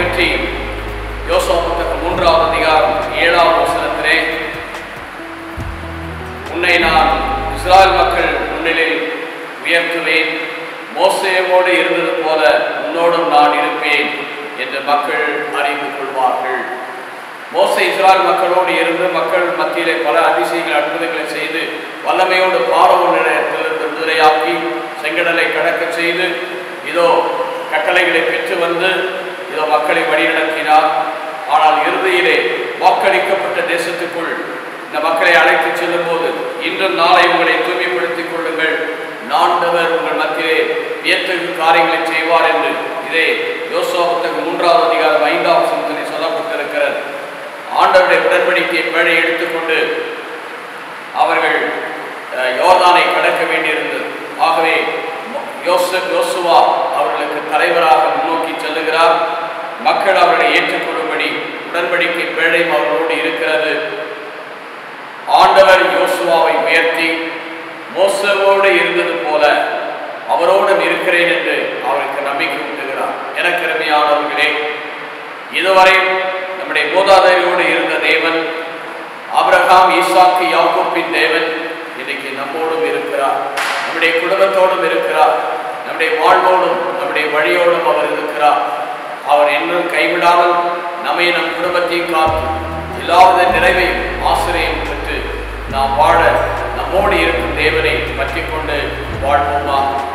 உயர்த்தி யோசா புத்தகம் மூன்றாவது அதிகாரம் ஏழாவது வசனத்திலே உன்னை நான் இஸ்ராயல் மக்கள் முன்னிலில் உயர்த்துவேன் மோசேவோடு இருந்தது போல உன்னோடும் நான் இருப்பேன் என்று மக்கள் அறிந்து கொள்வார்கள் மோசே இஸ்ராயல் மக்களோடு இருந்து மக்கள் மத்தியிலே பல அதிசயங்கள் அற்புதங்களை செய்து வல்லமையோடு பாரவனிடத்திலிருந்து விடுதலையாக்கி செங்கடலை கடக்க செய்து இதோ கட்டளைகளை பெற்று வந்து இதோ மக்களை வழிநடத்தினார் ஆனால் இறுதியிலே வாக்களிக்கப்பட்ட தேசத்துக்குள் இந்த மக்களை அழைத்து செல்லும் போது இன்றும் நாளை உங்களை தூய்மைப்படுத்திக் கொள்ளுங்கள் நான்கவர் உங்கள் மத்தியிலே வியத்தகு காரியங்களை செய்வார் என்று இதே யோசோபத்துக்கு மூன்றாவது அதிகாரம் ஐந்தாவது வசனத்திலே சொல்லப்பட்டிருக்கிறது ஆண்டவருடைய உடன்படிக்கை பேழை எடுத்துக்கொண்டு அவர்கள் அஹ், யோர்தானை கடக்க வேண்டியிருந்தது ஆகவே யோசப் யோசுவா அவர்களுக்கு தலைவராக முன்னோக்கி செல்லுகிறார் மக்கள் அவர்களை ஏற்றுக்கொள்ளும்படி உடன்படிக்கை பேழையும் அவர்களோடு இருக்கிறது ஆண்டவர் யோசுவாவை உயர்த்தி மோசவோடு இருந்தது போல அவரோடும் இருக்கிறேன் என்று அவருக்கு நம்பிக்கை ஊட்டுகிறார் எனக்கு அருமையானவர்களே இதுவரை நம்முடைய மூதாதையோடு இருந்த தேவன் ஆபிரகாம் ஈசாக்கு யாக்கோப்பின் தேவன் இன்னைக்கு நம்மோடும் இருக்கிறார் நம்முடைய குடும்பத்தோடும் இருக்கிறார் நம்முடைய வாழ்வோடும் நம்முடைய வழியோடும் அவர் இருக்கிறார் அவர் என்றும் கைவிடாமல் நம்மை நம் குடும்பத்தையும் காத்து எல்லாவித நிறைவையும் ஆசிரியம் பெற்று நாம் வாழ நம்மோடு இருக்கும் தேவனை பற்றி கொண்டு வாழ்வோமா